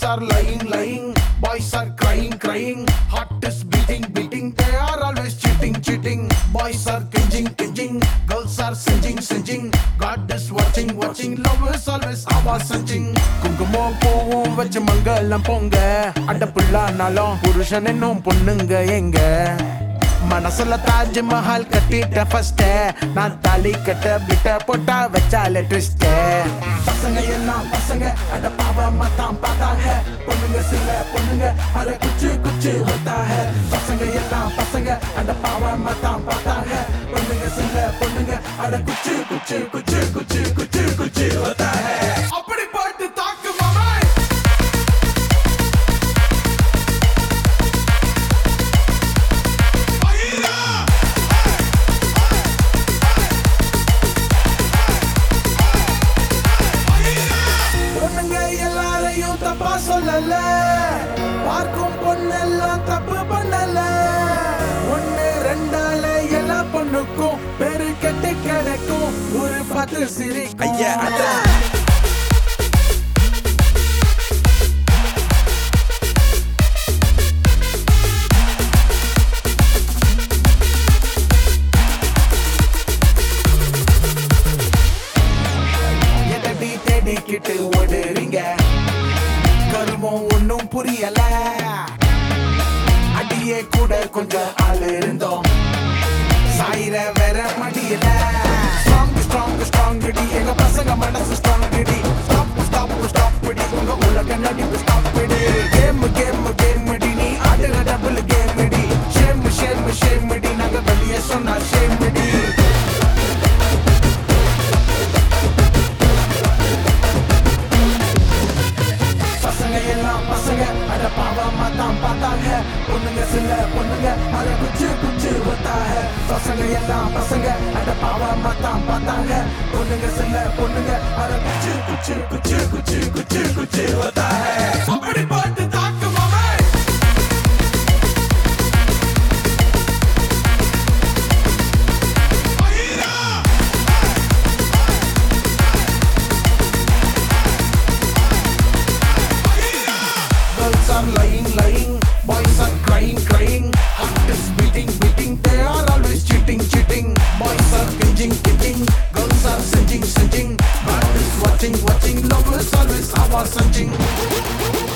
are lying, lying. Boys are crying, crying. Heart is beating, beating. They are always cheating, cheating. Boys are cringing, cringing. Girls are singeing, singeing. God is watching, watching. Love is always our searching. குங்குமம் பூவும் வச்சு மங்களம் பொங்க அட புள்ளானாலும் புருஷன் என்னும் பொண்ணுங்க எங்க மனசுல தாஜ் மஹால் கட்டிட்ட ஃபர்ஸ்ட் நான் தாலி கட்ட பிட்ட போட்டா வச்சாலே ட்விஸ்ட் பசங்க எல்லாம் பசங்க அட பாவமா தான் பார்த்தாங்க பொண்ணுங்க சில பொண்ணுங்க அத குச்சி குச்சி ஒத்தாங்க பசங்க எல்லாம் பசங்க அட பாவமா தான் பார்த்தாங்க பொண்ணுங்க சில பொண்ணுங்க அட குச்சி குச்சி குச்சி குச்சி குச்சி குச்சி ஒத்தாங்க அப்படி போட்டு தாக்கு மாமா பொண்ணுங்க எல்லாரையும் தப்பா சொல்லல பார்க்கும் பொண்ணெல்லாம் தப்பு பண்ணல ஒண்ணு ரெண்டால எல்லா பொண்ணுக்கும் பெரு கெட்டு கிடைக்கும் ஒரு பத்து சிரி ஐயா எதடி தேடிக்கிட்டு ஓடுறீங்க கருமம் ஒன்னும் புரியல அடியே கூட கொஞ்சம் ஆள் இருந்தோம் சாயிர வேற மடியல ஸ்ட்ராங் ஸ்ட்ராங் ஸ்ட்ராங் டி எங்க பசங்க மனசு ஸ்ட்ராங் டி ஸ்டாப் ஸ்டாப் ஸ்டாப் டி உங்க உலக நடிப்பு ஸ்டாப் டி கேம் கேம் கேம் டி நீ ஆடுற டபுள் கேம் டி ஷேம் ஷேம் ஷேம் டி நாங்க வெளியே சொன்னா ஷேம் டி பசங்க எல்லாம் பசங்க அட பாவமா தான் பார்த்தாங்க பொண்ணுங்க சில பொண்ணுங்க அத குச்சி குச்சி ஒத்தாங்க பசங்க எல்லாம் பசங்க அட பாவமா தான் பார்த்தாங்க பொண்ணுங்க சில பொண்ணுங்க அத குச்சி குச்சி குச்சி குச்சி குச்சி குச்சி ஒத்தாங்க அப்படி போட்டு தாக்கு மாமா Girls are lying, lying. Boys are crying, crying. Heart is beating, beating. They are always cheating, cheating. Boys are cringing, kicking. Girls are singeing, singeing. God is watching, watching. Love is always our searching.